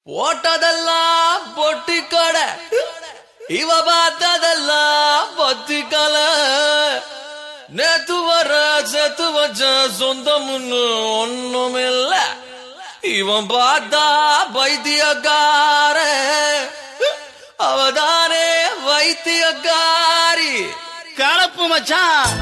போட்டதெல்லாம் பொட்டி கடை இவ பார்த்ததெல்லாம் பொத்தி கலை நேத்து வர செத்து வச்ச சொந்தம்னு ஒண்ணுமில்ல இவன் பார்த்தா பைத்தியக்கார அவதானே வைத்தியக்காரி கலப்பு மச்சான்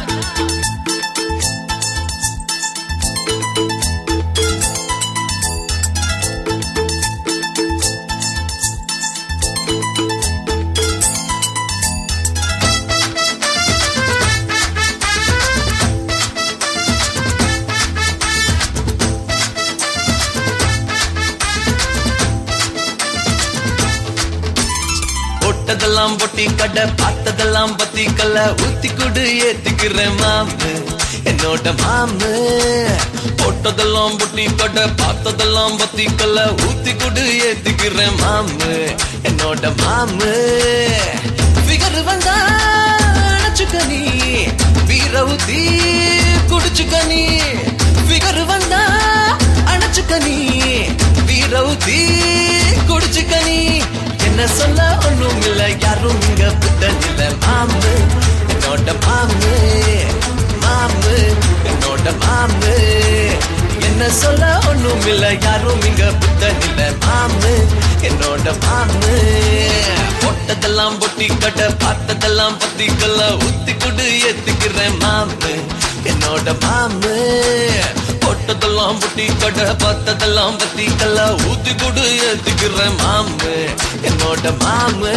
பொட்டதெல்லாம் பொட்டி கடை பார்த்ததெல்லாம் பத்தி கல்ல ஊத்தி குடு ஏத்துக்கிறேன் மாமு என்னோட மாமு பொட்டதெல்லாம் பொட்டி கடை பார்த்ததெல்லாம் பத்தி கல்ல ஊத்தி குடு ஏத்துக்கிறேன் மாமு என்னோட மாமு ஃபிகர் வந்தா அணைச்சுக்க நீ வீர ஊத்தி குடிச்சுக்க நீ ஃபிகர் வந்தா அணைச்சுக்க நீ வீர ஊத்தி குடிச்சுக்க நீ என்ன சொல்ல ஒண்ணும் இல்ல யாரும் இங்க புத்தன் இல்ல மாமு என்னோட மாமு மாமு என்னோட மாமு என்ன சொல்ல ஒண்ணும் இல்ல யாரும் இங்க புத்தன் இல்ல மாமு என்னோட மாமு பொட்டதெல்லாம் பொட்டி கட்ட பார்த்ததெல்லாம் பத்தி கல்ல ஊத்தி குடு ஏத்துக்கிறேன் மாமு என்னோட மாமு பொட்டதெல்லாம் பொட்டி கட்ட பார்த்ததெல்லாம் பத்தி கல்ல ஊத்தி குடு ஏத்துக்கிறேன் மாமு என்னோட மாமு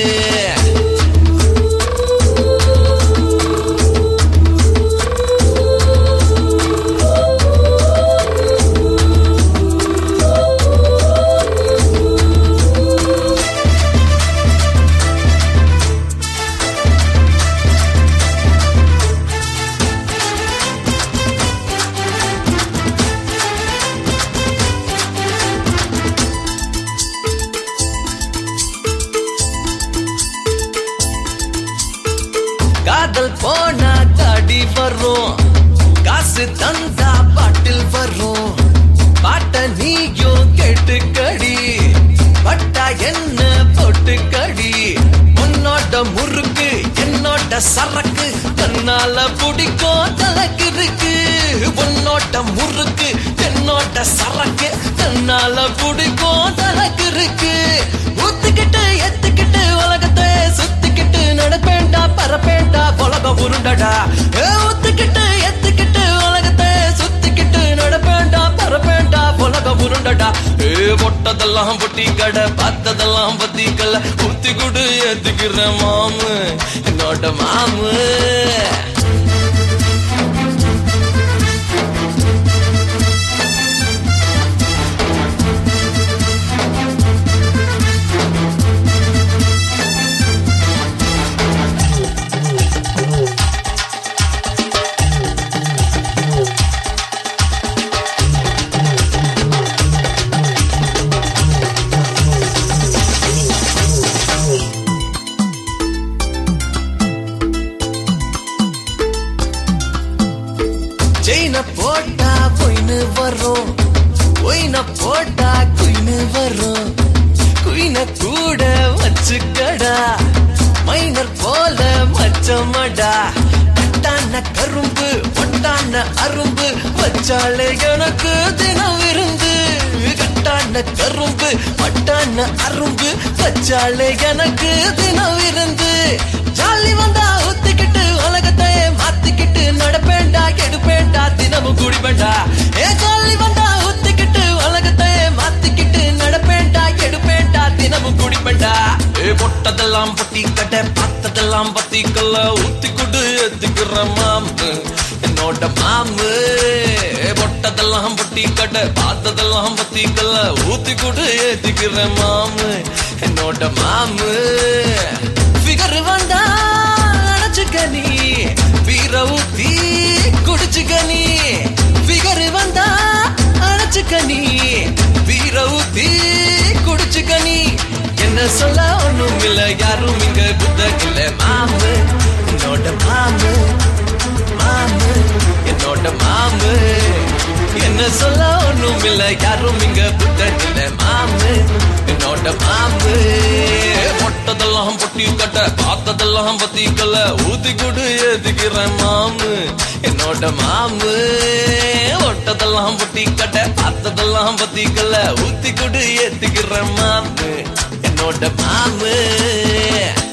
காதல் போனா தாடி வரும் காசு தந்தா பாட்டில் வரும் பாட்ட நீயும் கேட்டுக்கடி பட்டா என்ன போட்டுக்கடி உன்னோட முறுக்கு என்னோட சரக்கு தன்னால பிடிக்கும் தலக்கு இருக்கு உன்னோட முறுக்கு என்னோட சரக்கு தன்னால பிடிக்கும் தலக்கு இருக்கு ஊத்துக்கிட்டு எத்துக்கிட்டு உலகத்தை சுத்திக்கிட்டு நடப்பேண்டா பரப்பேண்டா உலகம் உருண்டடா ஏ, ஊத்துக்கிட்டு எத்துக்கிட்டு உலகத்தை சுத்திக்கிட்டு நடப்பேண்டா பரப்பேண்டா உலகம் உருண்டடா ஏ பொட்டதெல்லாம் பொட்டி கடை பார்த்ததெல்லாம் பத்தி கல்ல ஊத்தி குடு ஏத்துக்கிற மாமு என்னோட மாமு செயின போட்டா பொய்னு வரும் ஒயின போட்டா குயின்னு வரும் குயின கூட வச்சுக்கடா மைனர் போல மச்சமடா கட்டான கரும்பு ஒட்டான அரும்பு வச்சாலே எனக்கு தினம் விருந்து கட்டான கரும்பு பட்டான அரும்பு வச்சாலே எனக்கு தினம் விருந்து ஜாலி வந்தா ஊத்திக்கிட்டு உலகத்தை மாத்திக்கிட்டு நடப்பேண்டா கெடுப்பேண்டா தினமும் குடிப்பேண்டா ஏ ஜாலி வந்தா ஊத்திக்கிட்டு உலகத்தை மாத்திக்கிட்டு நடப்பேண்டா கெடுப்பேண்டா தினமும் குடிப்பேண்டா ஏ பொட்டதெல்லாம் பொட்டி கட்ட பார்த்ததெல்லாம் பத்தி கல்ல ஊத்தி குடு ஏத்துக்கிற மாமு என்னோட மாமு ஏ பொட்டதெல்லாம் பொட்டி கட்ட பார்த்ததெல்லாம் பத்தி கல்ல ஊத்தி குடு ஏத்துக்கிற மாமு என்னோட மாமு ஃபிகர் வந்தா அணைச்சுக்க நீ வீர ஊத்தி குடிச்சுக்க நீ ஃபிகர் வந்தா அணைச்சுக்க நீ வீர ஊத்தி குடிச்சுக்க நீ என்ன சொல்ல ஒண்ணும் இல்ல யாரும் இங்க குத்தகில்ல மாமு என்னோட மாமு மாமு என்னோட மாமு என்ன சொல்ல ஒண்ணும் இல்ல யாரும் இங்க புத்தகில்ல மாமு பொட்டி கட்ட பார்த்ததெல்லாம் பத்திக்கல ஊத்தி கொடு ஏத்துக்கிறேன் மாமு என்னோட மாமு ஒட்டதெல்லாம் பொட்டி கட்ட பார்த்ததெல்லாம் பத்திக்கல ஊத்தி கொடு ஏத்துக்கிறேன் மாமு என்னோட மாமு